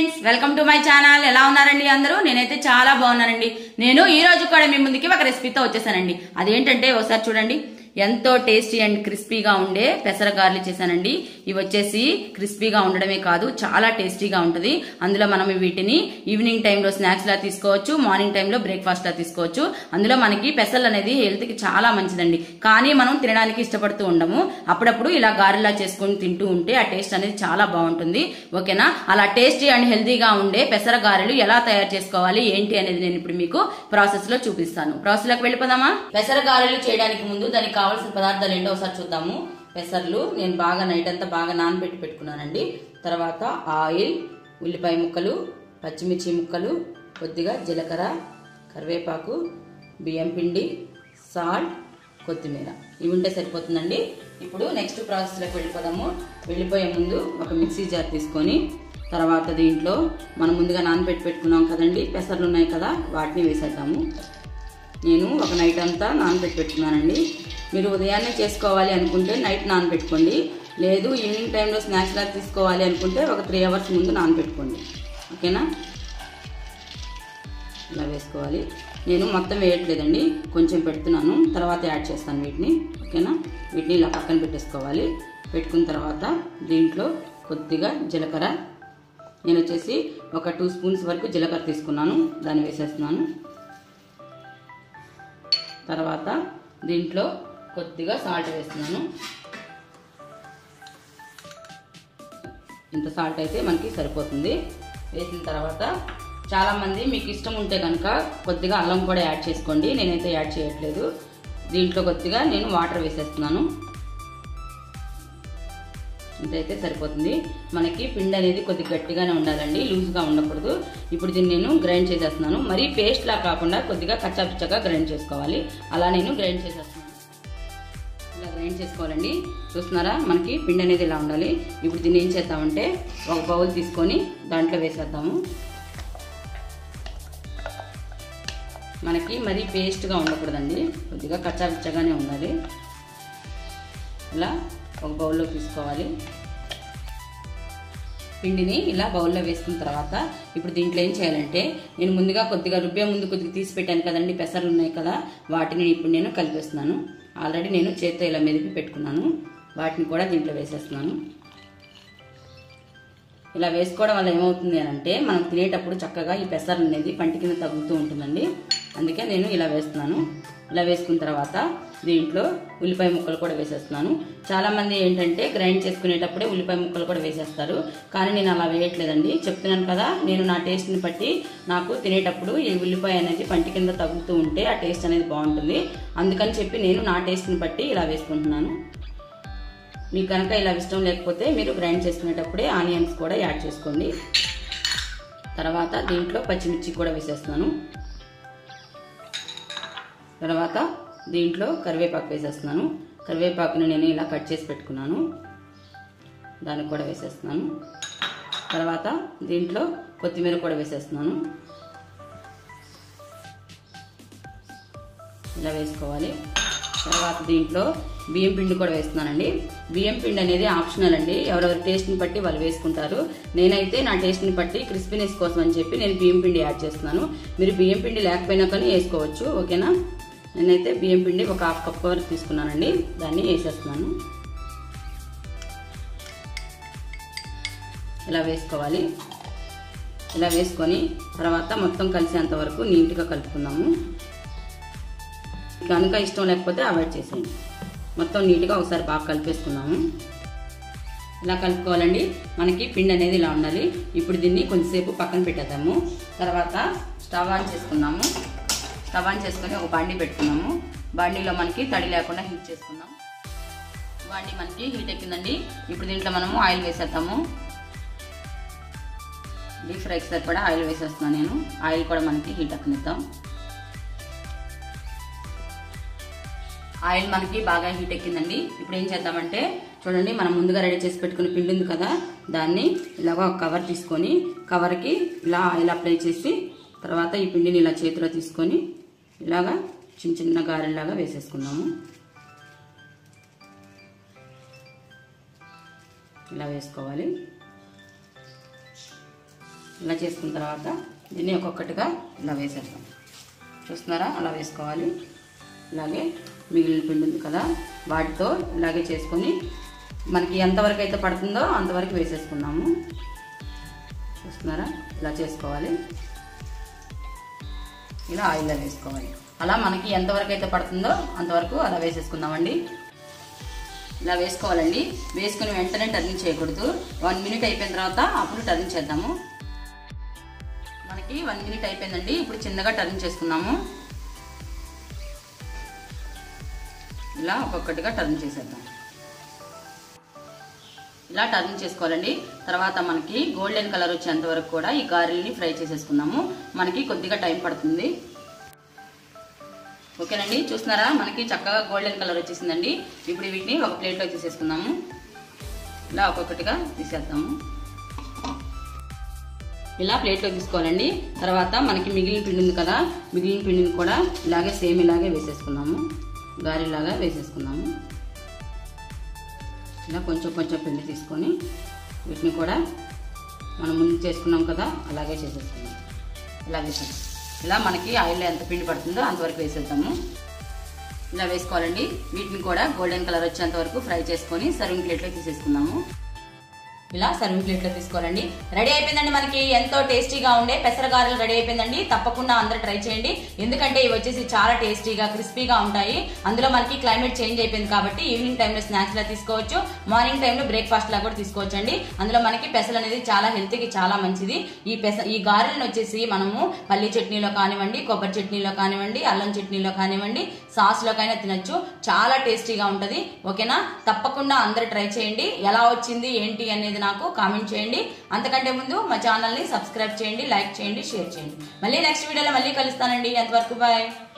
friends welcome to my channel ఎలా ఉన్నారండి అందరూ నేనైతే చాలా బాగున్నానండి నేను ఈ రోజు కూడా మీ ముందుకి ఒక రెసిపీతో వచ్చేసానండి అదేంటంటే ఒకసారి చూడండి ఎంతో టేస్టీ అండ్ క్రిస్పీగా ఉండే పెసర గార్లు చేశానండి ఇవి వచ్చేసి క్రిస్పీగా ఉండడమే కాదు చాలా టేస్టీగా ఉంటుంది అందులో మనం వీటిని ఈవినింగ్ టైంలో స్నాక్స్ లా తీసుకోవచ్చు మార్నింగ్ టైంలో బ్రేక్ఫాస్ట్ లా తీసుకోవచ్చు అందులో మనకి పెసలు అనేది హెల్త్ కి చాలా మంచిదండి కానీ మనం తినడానికి ఇష్టపడుతూ ఉండము అప్పుడప్పుడు ఇలా గారెలా చేసుకొని తింటూ ఉంటే ఆ టేస్ట్ అనేది చాలా బాగుంటుంది ఓకేనా అలా టేస్టీ అండ్ హెల్తీగా ఉండే పెసర గారెలు ఎలా తయారు చేసుకోవాలి ఏంటి అనేది నేను ఇప్పుడు మీకు ప్రాసెస్ లో చూపిస్తాను ప్రాసెస్ లోకి వెళ్ళిపోదామా పెసర గారెలు చేయడానికి ముందు దానికి కావాల్సిన పదార్థాలు ఏంటో ఒకసారి చూద్దాము పెసర్లు నేను బాగా నైట్ అంతా బాగా నానబెట్టి పెట్టుకున్నానండి తర్వాత ఆయిల్ ఉల్లిపాయ ముక్కలు పచ్చిమిర్చి ముక్కలు కొద్దిగా జీలకర్ర కరివేపాకు బియ్యం పిండి సాల్ట్ కొత్తిమీర ఇవి ఉంటే సరిపోతుందండి ఇప్పుడు నెక్స్ట్ ప్రాసెస్లోకి వెళ్ళిపోదాము వెళ్ళిపోయే ముందు ఒక మిక్సీ జార్ తీసుకొని తర్వాత దీంట్లో మనం ముందుగా నానబెట్టి పెట్టుకున్నాం కదండి పెసర్లు ఉన్నాయి కదా వాటిని వేసేద్దాము నేను ఒక నైట్ అంతా నానబెట్టి పెట్టుకున్నానండి మీరు ఉదయాన్నే చేసుకోవాలి అనుకుంటే నైట్ నానబెట్టుకోండి లేదు ఈవినింగ్ టైంలో స్నాక్స్ లాగా తీసుకోవాలి అనుకుంటే ఒక త్రీ అవర్స్ ముందు నానబెట్టుకోండి ఓకేనా ఇలా వేసుకోవాలి నేను మొత్తం వేయట్లేదండి కొంచెం పెడుతున్నాను తర్వాత యాడ్ చేస్తాను వీటిని ఓకేనా వీటిని ఇలా పక్కన పెట్టేసుకోవాలి పెట్టుకున్న తర్వాత దీంట్లో కొద్దిగా జీలకర్ర నేను వచ్చేసి ఒక టూ స్పూన్స్ వరకు జీలకర్ర తీసుకున్నాను దాన్ని వేసేస్తున్నాను తర్వాత దీంట్లో కొద్దిగా సాల్ట్ వేస్తున్నాను ఇంత సాల్ట్ అయితే మనకి సరిపోతుంది వేసిన తర్వాత చాలామంది మీకు ఇష్టం ఉంటే కనుక కొద్దిగా అల్లం కూడా యాడ్ చేసుకోండి నేనైతే యాడ్ చేయట్లేదు దీంట్లో కొద్దిగా నేను వాటర్ వేసేస్తున్నాను ఇంతైతే సరిపోతుంది మనకి పిండి అనేది కొద్దిగా గట్టిగానే ఉండాలండి లూజ్గా ఉండకూడదు ఇప్పుడు దీన్ని నేను గ్రైండ్ చేసేస్తున్నాను మరీ పేస్ట్ లా కాకుండా కొద్దిగా కచ్చాపిచ్చగా గ్రైండ్ చేసుకోవాలి అలా నేను గ్రైండ్ చేసేస్తున్నాను ఇలా గ్రైండ్ చేసుకోవాలండి చూస్తున్నారా మనకి పిండి అనేది ఇలా ఉండాలి ఇప్పుడు దీన్ని ఏం చేద్దామంటే ఒక బౌల్ తీసుకొని దాంట్లో వేసేద్దాము మనకి మరీ పేస్ట్గా ఉండకూడదండి కొద్దిగా కచ్చాపిచ్చగానే ఉండాలి ఇలా ఒక బౌల్లో తీసుకోవాలి పిండిని ఇలా బౌల్లో వేసుకున్న తర్వాత ఇప్పుడు దీంట్లో ఏం చేయాలంటే నేను ముందుగా కొద్దిగా రుబ్బే ముందు కొద్దిగా తీసి పెట్టాను కదండి పెసర్లు ఉన్నాయి కదా వాటిని ఇప్పుడు నేను కలిపేస్తున్నాను ఆల్రెడీ నేను చేత్తో ఇలా మెదిపి పెట్టుకున్నాను వాటిని కూడా దీంట్లో వేసేస్తున్నాను ఇలా వేసుకోవడం వల్ల ఏమవుతుంది అని అంటే మనం తినేటప్పుడు చక్కగా ఈ పెసర్ అనేది పంటి కింద తగ్గుతూ ఉంటుందండి అందుకే నేను ఇలా వేస్తున్నాను ఇలా వేసుకున్న తర్వాత దీంట్లో ఉల్లిపాయ ముక్కలు కూడా వేసేస్తున్నాను చాలా మంది ఏంటంటే గ్రైండ్ చేసుకునేటప్పుడే ఉల్లిపాయ ముక్కలు కూడా వేసేస్తారు కానీ నేను అలా వేయట్లేదండి చెప్తున్నాను కదా నేను నా టేస్ట్ని బట్టి నాకు తినేటప్పుడు ఈ ఉల్లిపాయ అనేది పంటి కింద తగ్గుతూ ఉంటే ఆ టేస్ట్ అనేది బాగుంటుంది అందుకని చెప్పి నేను నా టేస్ట్ని బట్టి ఇలా వేసుకుంటున్నాను మీకు కనుక ఇలా ఇష్టం లేకపోతే మీరు గ్రైండ్ చేసుకునేటప్పుడే ఆనియన్స్ కూడా యాడ్ చేసుకోండి తర్వాత దీంట్లో పచ్చిమిర్చి కూడా వేసేస్తున్నాను తర్వాత దీంట్లో కరివేపాకు వేసేస్తున్నాను కరివేపాకుని నేను ఇలా కట్ చేసి పెట్టుకున్నాను దానికి కూడా వేసేస్తున్నాను తర్వాత దీంట్లో కొత్తిమీర కూడా వేసేస్తున్నాను ఇలా వేసుకోవాలి తర్వాత దీంట్లో బియ్యం పిండి కూడా వేస్తున్నానండి బియ్యం పిండి అనేది ఆప్షనల్ అండి ఎవరెవరి టేస్ట్ని బట్టి వాళ్ళు వేసుకుంటారు నేనైతే నా టేస్ట్ని బట్టి క్రిస్పీనెస్ కోసం అని చెప్పి నేను బియ్యం పిండి యాడ్ చేస్తున్నాను మీరు బియ్యం పిండి లేకపోయినా కానీ వేసుకోవచ్చు ఓకేనా నేనైతే బియ్యం పిండి ఒక హాఫ్ కప్ వరకు తీసుకున్నానండి దాన్ని వేసేస్తున్నాను ఇలా వేసుకోవాలి ఇలా వేసుకొని తర్వాత మొత్తం కలిసేంత వరకు నీట్గా కలుపుకుందాము కనుక ఇష్టం లేకపోతే అవాయిడ్ చేసేయండి మొత్తం నీట్గా ఒకసారి బాగా కలిపేసుకున్నాము ఇలా కలుపుకోవాలండి మనకి పిండి అనేది ఇలా ఉండాలి ఇప్పుడు దీన్ని కొంచెంసేపు పక్కన పెట్టేద్దాము తర్వాత స్టవ్ ఆన్ చేసుకున్నాము స్టవ్ ఆన్ చేసుకొని ఒక బాండీ పెట్టుకున్నాము బాండీలో మనకి తడి లేకుండా హీట్ చేసుకుందాం బాండీ మనకి హీట్ ఎక్కిందండి ఇప్పుడు దీంట్లో మనము ఆయిల్ వేసేద్దాము డీప్ ఫ్రైకి సరిపడా ఆయిల్ వేసేస్తున్నాను నేను ఆయిల్ కూడా మనకి హీట్ ఎక్కనిద్దాం ఆయిల్ మనకి బాగా హీట్ ఎక్కిందండి ఇప్పుడు ఏం చేద్దామంటే చూడండి మనం ముందుగా రెడీ చేసి పెట్టుకున్న పిండి ఉంది కదా దాన్ని ఇలాగ ఒక కవర్ తీసుకొని కవర్కి ఇలా ఆయిల్ అప్లై చేసి తర్వాత ఈ పిండిని ఇలా చేతిలో తీసుకొని ఇలాగా చిన్న చిన్న గారెల్లాగా వేసేసుకున్నాము ఇలా వేసుకోవాలి ఇలా చేసుకున్న తర్వాత దీన్ని ఒక్కొక్కటిగా ఇలా వేసేస్తాం చూస్తున్నారా అలా వేసుకోవాలి ఇలాగే మిగిలిన పిండి ఉంది కదా వాటితో ఇలాగే చేసుకొని మనకి ఎంతవరకు అయితే పడుతుందో అంతవరకు వేసేసుకున్నాము చూస్తున్నారా ఇలా చేసుకోవాలి ఇలా ఆయిల్లో వేసుకోవాలి అలా మనకి ఎంతవరకు అయితే పడుతుందో అంతవరకు అలా వేసేసుకుందామండి ఇలా వేసుకోవాలండి వేసుకుని వెంటనే టర్నింగ్ చేయకూడదు వన్ మినిట్ అయిపోయిన తర్వాత అప్పుడు టర్నింగ్ చేద్దాము మనకి వన్ మినిట్ అయిపోయిందండి ఇప్పుడు చిన్నగా టర్న్ చేసుకుందాము ఇలా ఒక్కొక్కటిగా టర్న్ చేసేద్దాం ఇలా టర్న్ చేసుకోవాలండి తర్వాత మనకి గోల్డెన్ కలర్ వచ్చేంత వరకు కూడా ఈ గారెల్ని ఫ్రై చేసేసుకుందాము మనకి కొద్దిగా టైం పడుతుంది ఓకేనండి చూస్తున్నారా మనకి చక్కగా గోల్డెన్ కలర్ వచ్చేసిందండి ఇప్పుడు వీటిని ఒక ప్లేట్లో తీసేసుకుందాము ఇలా ఒక్కొక్కటిగా తీసేద్దాము ఇలా ప్లేట్లో తీసుకోవాలండి తర్వాత మనకి మిగిలిన పిండి ఉంది కదా మిగిలిన పిండిని కూడా ఇలాగే సేమ్ ఇలాగే వేసేసుకుందాము గారెలాగా వేసేసుకుందాము ఇలా కొంచెం కొంచెం పిండి తీసుకొని వీటిని కూడా మనం ముందు చేసుకున్నాం కదా అలాగే చేసేసుకుందాం ఇలా వేసేద్దాం ఇలా మనకి ఆయిల్లో ఎంత పిండి పడుతుందో అంతవరకు వేసేద్దాము ఇలా వేసుకోవాలండి వీటిని కూడా గోల్డెన్ కలర్ వచ్చేంత వరకు ఫ్రై చేసుకొని సర్వింగ్ ప్లేట్లో తీసేసుకుందాము ఇలా సర్వింగ్ ప్లేట్లో తీసుకోవాలండి రెడీ అయిపోయిందండి మనకి ఎంతో టేస్టీగా ఉండే పెసరగారెలు రెడీ అయిపోయిందండి తప్పకుండా అందరూ ట్రై చేయండి ఎందుకంటే ఇవి వచ్చేసి చాలా టేస్టీగా క్రిస్పీగా ఉంటాయి అందులో మనకి క్లైమేట్ చేంజ్ అయిపోయింది కాబట్టి ఈవినింగ్ టైంలో స్నాక్స్ లా తీసుకోవచ్చు మార్నింగ్ టైంలో బ్రేక్ఫాస్ట్ లా కూడా తీసుకోవచ్చు అండి అందులో మనకి పెసలు అనేది చాలా హెల్త్కి చాలా మంచిది ఈ పెస ఈ గారెలను వచ్చేసి మనము పల్లి చట్నీలో కానివ్వండి కొబ్బరి చట్నీలో కానివ్వండి అల్లం చట్నీలో కానివ్వండి సాస్ లోకైనా తినొచ్చు చాలా టేస్టీగా ఉంటది ఓకేనా తప్పకుండా అందరూ ట్రై చేయండి ఎలా వచ్చింది ఏంటి అనేది నాకు కామెంట్ చేయండి అంతకంటే ముందు మా ఛానల్ని సబ్స్క్రైబ్ చేయండి లైక్ చేయండి షేర్ చేయండి మళ్ళీ నెక్స్ట్ వీడియోలో మళ్ళీ కలుస్తానండి అంతవరకు బాయ్